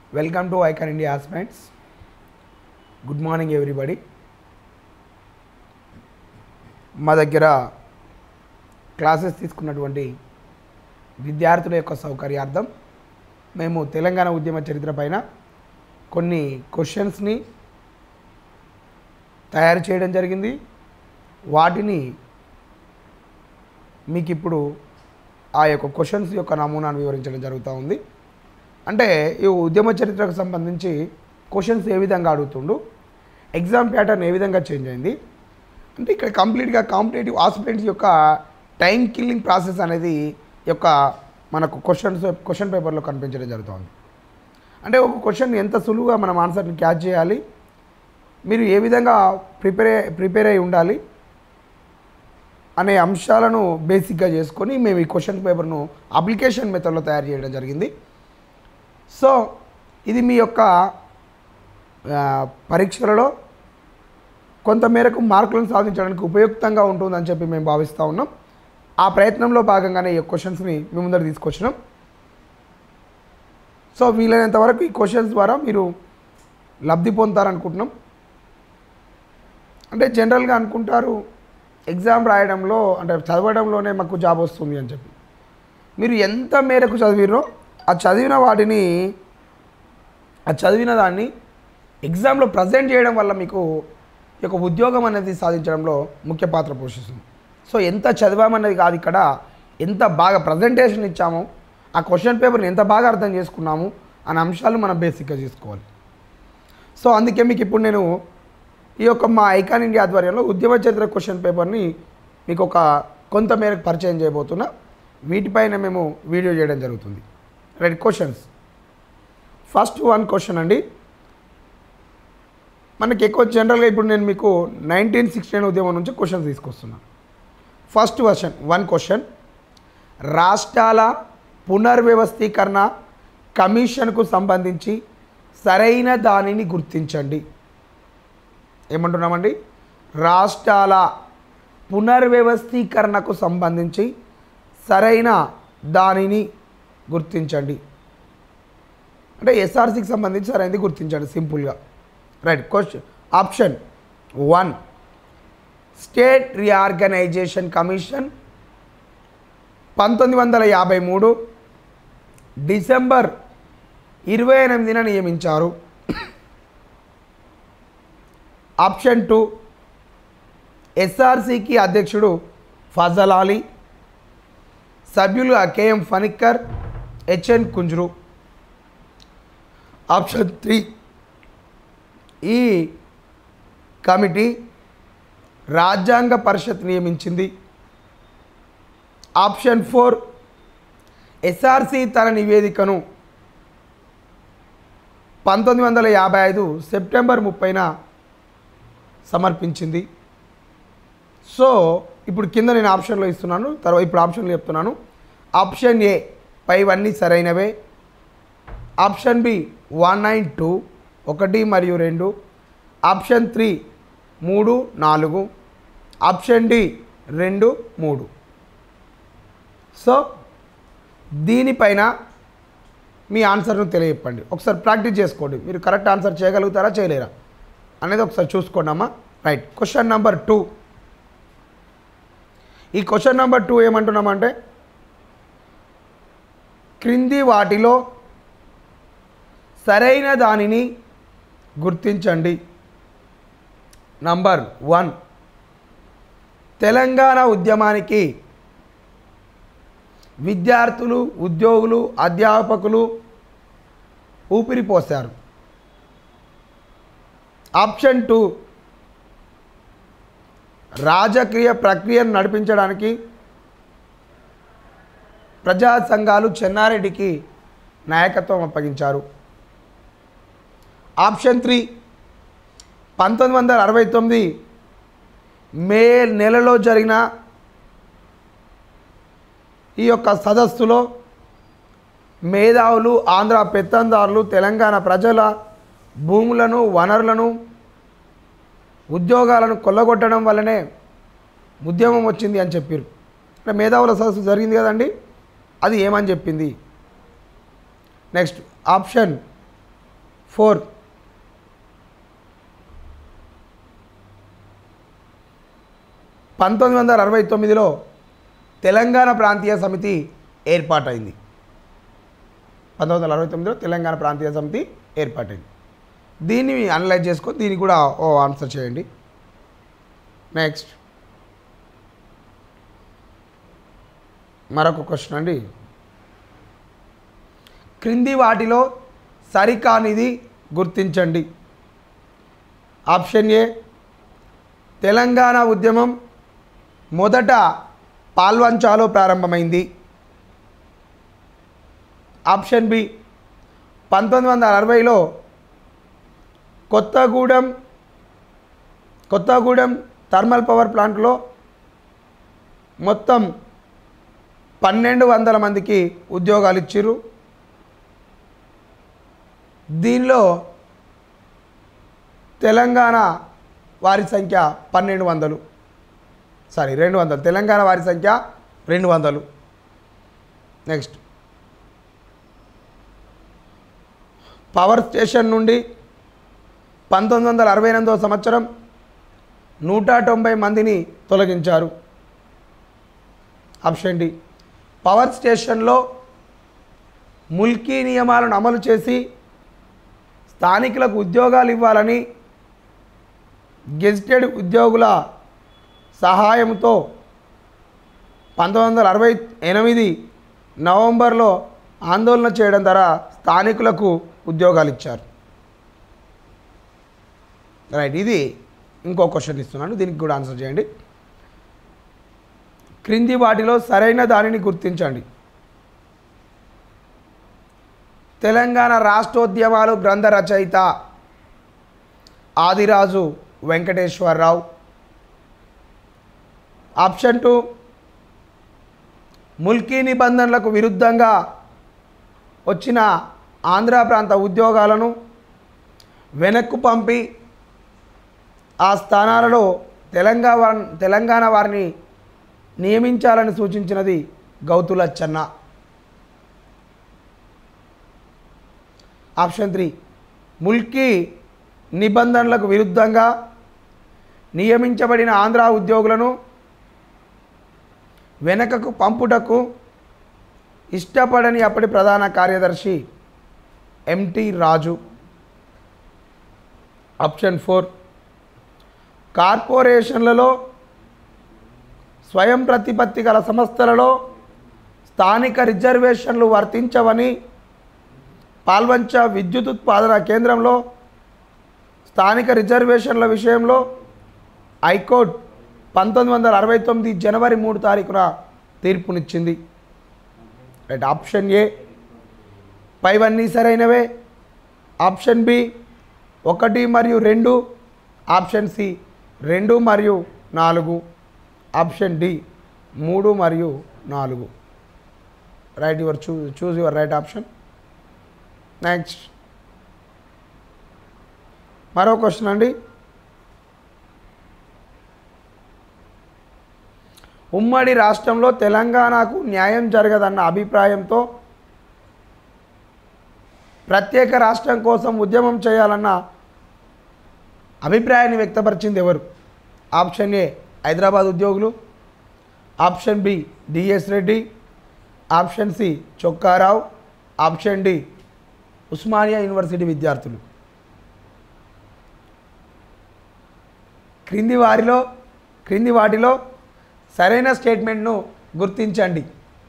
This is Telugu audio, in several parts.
welcome to icon India assessments good morning everybody మా దగ్గర క్లాసెస్ తీసుకున్నటువంటి విద్యార్థుల యొక్క సౌకర్యార్థం మేము తెలంగాణ ఉద్యమ చరిత్ర పైన కొన్ని క్వశ్చన్స్ని తయారు చేయడం జరిగింది వాటిని మీకు ఇప్పుడు ఆ యొక్క క్వశ్చన్స్ యొక్క నమూనాను వివరించడం జరుగుతూ ఉంది అంటే ఈ ఉద్యమ చరిత్రకు సంబంధించి క్వశ్చన్స్ ఏ విధంగా అడుగుతుండు ఎగ్జామ్ ప్యాటర్న్ ఏ విధంగా చేంజ్ అయింది అంటే ఇక్కడ కంప్లీట్గా కాంపిటేటివ్ ఆస్పిరెంట్స్ యొక్క టైం కిల్లింగ్ ప్రాసెస్ అనేది యొక్క మనకు క్వశ్చన్స్ క్వశ్చన్ పేపర్లో కనిపించడం జరుగుతుంది అంటే ఒక క్వశ్చన్ ఎంత సులువుగా మనం ఆన్సర్ని క్యాచ్ చేయాలి మీరు ఏ విధంగా ప్రిపేర్ ప్రిపేర్ అయి ఉండాలి అనే అంశాలను బేసిక్గా చేసుకొని మేము ఈ క్వశ్చన్ పేపర్ను అప్లికేషన్ మెథడ్లో తయారు చేయడం జరిగింది సో ఇది మీ యొక్క ఆ, పరీక్షలలో కొంత మేరకు మార్కులను సాధించడానికి ఉపయుక్తంగా ఉంటుందని చెప్పి మేము భావిస్తూ ఉన్నాం ఆ ప్రయత్నంలో భాగంగానే ఈ క్వశ్చన్స్ని మీ ముందర తీసుకొచ్చినాం సో వీలైనంత వరకు ఈ క్వశ్చన్స్ ద్వారా మీరు లబ్ధి పొందుతారనుకుంటున్నాం అంటే జనరల్గా అనుకుంటారు ఎగ్జామ్ రాయడంలో అంటే చదవడంలోనే మాకు జాబ్ వస్తుంది అని చెప్పి మీరు ఎంత మేరకు చదివిరో ఆ చదివిన వాటిని ఆ చదివిన దాన్ని ఎగ్జామ్లో ప్రజెంట్ చేయడం వల్ల మీకు ఈ యొక్క ఉద్యోగం అనేది సాధించడంలో ముఖ్య పాత్ర పోషిస్తుంది సో ఎంత చదివామన్నది కాదు ఇక్కడ ఎంత బాగా ప్రజెంటేషన్ ఇచ్చామో ఆ క్వశ్చన్ పేపర్ని ఎంత బాగా అర్థం చేసుకున్నాము అనే అంశాలు మనం బేసిక్గా చేసుకోవాలి సో అందుకే మీకు ఇప్పుడు నేను ఈ యొక్క మా ఐకాన్ ఇండియా ఆధ్వర్యంలో ఉద్యమ చరిత్ర క్వశ్చన్ పేపర్ని మీకు ఒక కొంత మేరకు పరిచయం చేయబోతున్నా వీటిపైన మేము వీడియో చేయడం జరుగుతుంది right questions first one question అండి మనకి ఎక్కువ జనరల్గా ఇప్పుడు నేను మీకు నైన్టీన్ సిక్స్టీ నైన్ ఉద్యమం నుంచి క్వశ్చన్స్ తీసుకొస్తున్నాను ఫస్ట్ క్వశ్చన్ వన్ క్వశ్చన్ రాష్ట్రాల పునర్వ్యవస్థీకరణ కమిషన్కు సంబంధించి సరైన దానిని గుర్తించండి ఏమంటున్నామండి రాష్ట్రాల పునర్వ్యవస్థీకరణకు సంబంధించి సరైన దానిని గుర్తించండి అంటే ఎస్ఆర్సీకి సంబంధించి సరైనది గుర్తించండి సింపుల్గా right question option one state reorganisation commission పంతొమ్మిది వందల యాభై మూడు డిసెంబర్ ఇరవై ఎనిమిదిన నియమించారు ఆప్షన్ టూ ఎస్ఆర్సికి అధ్యక్షుడు ఫజల్ అలీ సభ్యులుగా K M Panikkar H N Kunzru option three ఈ కమిటీ రాజ్యాంగ పరిషత్ నియమించింది ఆప్షన్ ఫోర్ ఎస్ఆర్సి తన నివేదికను పంతొమ్మిది వందల యాభై ఐదు సెప్టెంబర్ ముప్పైన సమర్పించింది సో ఇప్పుడు కింద నేను ఆప్షన్లో ఇస్తున్నాను తర్వాత ఇప్పుడు ఆప్షన్లు చెప్తున్నాను ఆప్షన్ ఏ పైవన్నీ సరైనవే option B one nine two ఒకటి మరియు రెండు ఆప్షన్ త్రీ మూడు నాలుగు ఆప్షన్ డి రెండు మూడు సో దీనిపైన మీ ఆన్సర్ను తెలియపండి ఒకసారి ప్రాక్టీస్ చేసుకోండి మీరు కరెక్ట్ ఆన్సర్ చేయగలుగుతారా చేయలేరా అనేది ఒకసారి చూసుకోండి అమ్మా రైట్ క్వశ్చన్ నెంబర్ టూ ఈ క్వశ్చన్ నెంబర్ టూ ఏమంటున్నామంటే క్రింది వాటిలో సరైన దానిని గుర్తించండి నంబర్ వన్ తెలంగాణ ఉద్యమానికి విద్యార్థులు ఉద్యోగులు అధ్యాపకులు ఊపిరిపోశారు ఆప్షన్ టూ రాజకీయ ప్రక్రియను నడిపించడానికి ప్రజా సంఘాలు చెన్నారెడ్డికి నాయకత్వం అప్పగించారు ఆప్షన్ త్రీ పంతొమ్మిది వందల అరవై తొమ్మిది మే నెలలో జరిగిన ఈ యొక్క సదస్సులో మేధావులు ఆంధ్ర పెత్తందారులు తెలంగాణ ప్రజల భూములను వనరులను ఉద్యోగాలను కొల్లగొట్టడం వల్లనే ఉద్యమం వచ్చింది అని చెప్పారు అంటే మేధావుల సదస్సు జరిగింది కదండి అది ఏమని చెప్పింది నెక్స్ట్ ఆప్షన్ ఫోర్ పంతొమ్మిది వందల అరవై తొమ్మిదిలో తెలంగాణ ప్రాంతీయ సమితి ఏర్పాటైంది పంతొమ్మిది వందల అరవై తొమ్మిదిలో తెలంగాణ ప్రాంతీయ సమితి ఏర్పాటైంది దీన్ని అనలైజ్ చేసుకొని దీనికి కూడా ఓ ఆన్సర్ చేయండి నెక్స్ట్ మరొక క్వశ్చన్ అండి క్రింది వాటిలో సరికానిది గుర్తించండి ఆప్షన్ ఏ తెలంగాణ ఉద్యమం మొదట పాల్వంచాలో ప్రారంభమైంది ఆప్షన్ బి పంతొమ్మిది వందల అరవైలో కొత్తగూడెం కొత్తగూడెం థర్మల్ పవర్ ప్లాంట్లో మొత్తం పన్నెండు వందల మందికి ఉద్యోగాలు ఇచ్చిర్రు దీనిలో తెలంగాణ వారి సంఖ్య పన్నెండు వందలు సారీ రెండు వందలు తెలంగాణ వారి సంఖ్య రెండు వందలు నెక్స్ట్ పవర్ స్టేషన్ నుండి పంతొమ్మిది వందల అరవై ఎనిమిదవ సంవత్సరం నూట తొంభై మందిని తొలగించారు ఆప్షన్ డి పవర్ స్టేషన్లో ముల్కీ నియమాలను అమలు చేసి స్థానికులకు ఉద్యోగాలు ఇవ్వాలని గెజిటెడ్ ఉద్యోగుల సహాయంతో పంతొమ్మిది వందల అరవై ఎనిమిది నవంబర్లో ఆందోళన చేయడం ద్వారా స్థానికులకు ఉద్యోగాలు ఇచ్చారు రైట్ ఇది ఇంకో క్వశ్చన్ ఇస్తున్నాను దీనికి కూడా ఆన్సర్ చేయండి క్రింది వాటిలో సరైన దానిని గుర్తించండి తెలంగాణ రాష్ట్రోద్యమాలు గ్రంథ రచయిత ఆదిరాజు వెంకటేశ్వరరావు ఆప్షన్ టూ ముల్కీ నిబంధనలకు విరుద్ధంగా వచ్చిన ఆంధ్ర ప్రాంత ఉద్యోగాలను వెనక్కు పంపి ఆ స్థానాలలో తెలంగాణ తెలంగాణ వారిని నియమించాలని సూచించినది గౌతులచ్చన్న ఆప్షన్ త్రీ ముల్కీ నిబంధనలకు విరుద్ధంగా నియమించబడిన ఆంధ్ర ఉద్యోగులను వెనకకు పంపుటకు ఇష్టపడని అప్పటి ప్రధాన కార్యదర్శి ఎంటి రాజు ఆప్షన్ ఫోర్ కార్పొరేషన్లలో స్వయం ప్రతిపత్తి గల సంస్థలలో స్థానిక రిజర్వేషన్లు వర్తించవని పాల్వంచ విద్యుత్ ఉత్పాదన కేంద్రంలో స్థానిక రిజర్వేషన్ల విషయంలో హైకోర్టు పంతొమ్మిది వందల అరవై తొమ్మిది జనవరి మూడు తారీఖున తీర్పునిచ్చింది రైట్ ఆప్షన్ ఏ పైవన్నీ సరైనవే ఆప్షన్ బి ఒకటి మరియు రెండు ఆప్షన్ సి రెండు మరియు నాలుగు ఆప్షన్ డి మూడు మరియు నాలుగు write your choose choose your right option next మరో క్వశ్చన్ అండి ఉమ్మడి రాష్ట్రంలో తెలంగాణకు న్యాయం జరగదన్న అభిప్రాయంతో ప్రత్యేక రాష్ట్రం కోసం ఉద్యమం చేయాలన్న అభిప్రాయాన్ని వ్యక్తపరిచింది ఎవరు ఆప్షన్ ఏ హైదరాబాద్ ఉద్యోగులు option B DS Reddy option C Chokka Rao option D Osmania university విద్యార్థులు క్రింది వారిలో క్రింది వాటిలో సరైన స్టేట్మెంట్ను గుర్తించండి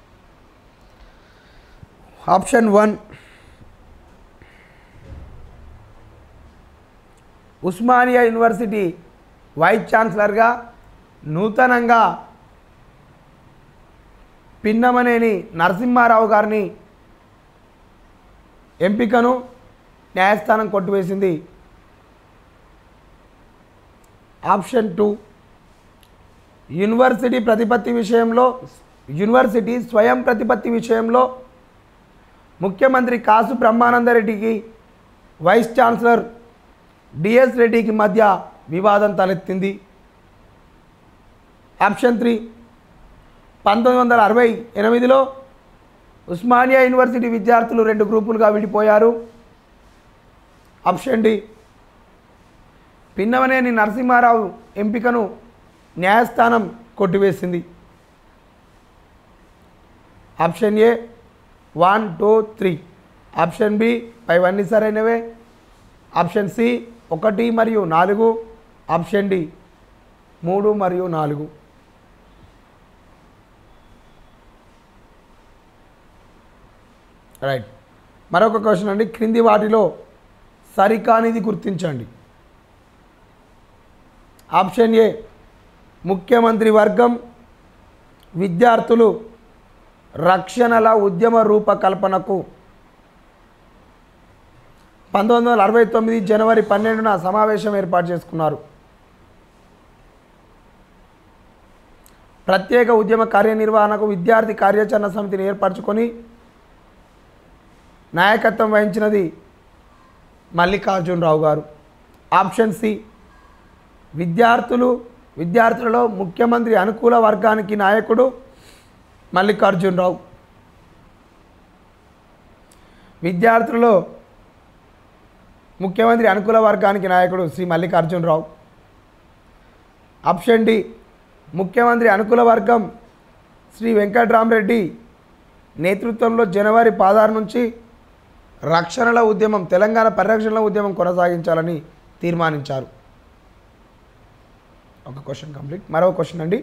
option one Osmania university vice ఛాన్సలర్గా నూతనంగా పిన్నమనేని నరసింహారావు గారిని ఎంపికను న్యాయస్థానం కొట్టివేసింది ఆప్షన్ టూ యూనివర్సిటీ ప్రతిపత్తి విషయంలో యూనివర్సిటీ స్వయం ప్రతిపత్తి విషయంలో ముఖ్యమంత్రి కాసు బ్రహ్మానందరెడ్డికి వైస్ ఛాన్సలర్ డిఎస్ రెడ్డికి మధ్య వివాదం తలెత్తింది ఆప్షన్ త్రీ పంతొమ్మిది వందల అరవై ఎనిమిదిలో ఉస్మానియా యూనివర్సిటీ విద్యార్థులు రెండు గ్రూపులుగా విడిపోయారు ఆప్షన్ డి పిన్నమనేని నరసింహారావు ఎంపికను న్యాయస్థానం కొట్టివేసింది option A one two three option B పైవన్నీ సరైనవే ఆప్షన్ సి ఒకటి మరియు నాలుగు ఆప్షన్ డి మూడు మరియు నాలుగు రైట్ మరొక క్వశ్చన్ అండి క్రింది వాటిలో సరికానిది గుర్తించండి ఆప్షన్ ఏ ముఖ్యమంత్రి వర్గం విద్యార్థులు రక్షణల ఉద్యమ రూపకల్పనకు పంతొమ్మిది వందల అరవై తొమ్మిది జనవరి పన్నెండున సమావేశం ఏర్పాటు చేసుకున్నారు ప్రత్యేక ఉద్యమ కార్యనిర్వహణకు విద్యార్థి కార్యాచరణ సమితిని ఏర్పరచుకొని నాయకత్వం వహించినది మల్లికార్జునరావు గారు ఆప్షన్ సి విద్యార్థులు విద్యార్థులలో ముఖ్యమంత్రి అనుకూల వర్గానికి నాయకుడు మల్లికార్జునరావు విద్యార్థులలో ముఖ్యమంత్రి అనుకూల వర్గానికి నాయకుడు శ్రీ మల్లికార్జునరావు ఆప్షన్ డి ముఖ్యమంత్రి అనుకూల వర్గం శ్రీ వెంకట్రామరెడ్డి నేతృత్వంలో జనవరి పదహారు నుంచి రక్షణల ఉద్యమం తెలంగాణ పరిరక్షణల ఉద్యమం కొనసాగించాలని తీర్మానించారు ఒక క్వశ్చన్ కంప్లీట్ మరో క్వశ్చన్ అండి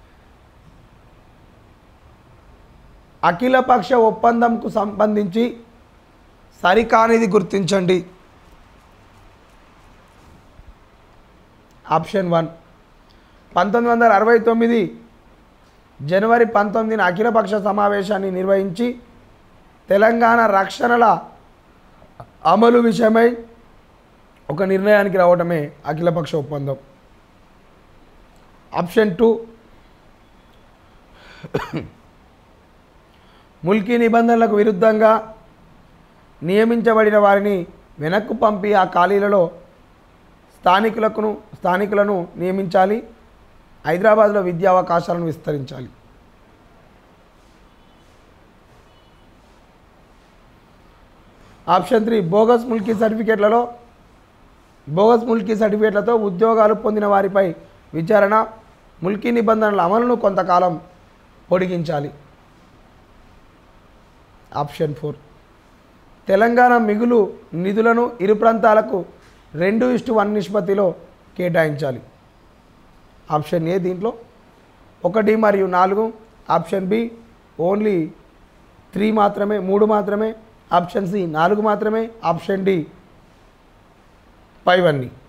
అఖిలపక్ష ఒప్పందంకు సంబంధించి సరికానిది గుర్తించండి ఆప్షన్ వన్ పంతొమ్మిది వందల అరవై తొమ్మిది జనవరి పంతొమ్మిదిన అఖిలపక్ష సమావేశాన్ని నిర్వహించి తెలంగాణ రక్షణల అమలు విషయమై ఒక నిర్ణయానికి రావడమే అఖిలపక్ష ఒప్పందం ఆప్షన్ టూ ముల్కీ నిబంధనలకు విరుద్ధంగా నియమించబడిన వారిని వెనక్కు పంపి ఆ ఖాళీలలో స్థానికులకు స్థానికులను నియమించాలి హైదరాబాద్లో విద్యా అవకాశాలను విస్తరించాలి ఆప్షన్ త్రీ బోగస్ ముల్కీ సర్టిఫికేట్లలో బోగస్ ముల్కీ సర్టిఫికేట్లతో ఉద్యోగాలు పొందిన వారిపై విచారణ ముల్కీ నిబంధనల అమలును కొంతకాలం పొడిగించాలి ఆప్షన్ ఫోర్ తెలంగాణ మిగులు నిధులను ఇరు ప్రాంతాలకు రెండు ఇష్టు వన్ నిష్పత్తిలో కేటాయించాలి ఆప్షన్ ఏ దీంట్లో ఒకటి మరియు నాలుగు ఆప్షన్ బి ఓన్లీ త్రీ మాత్రమే మూడు మాత్రమే ఆప్షన్ సి నాలుగు మాత్రమే ఆప్షన్ డి ఫైవ్ అన్నీ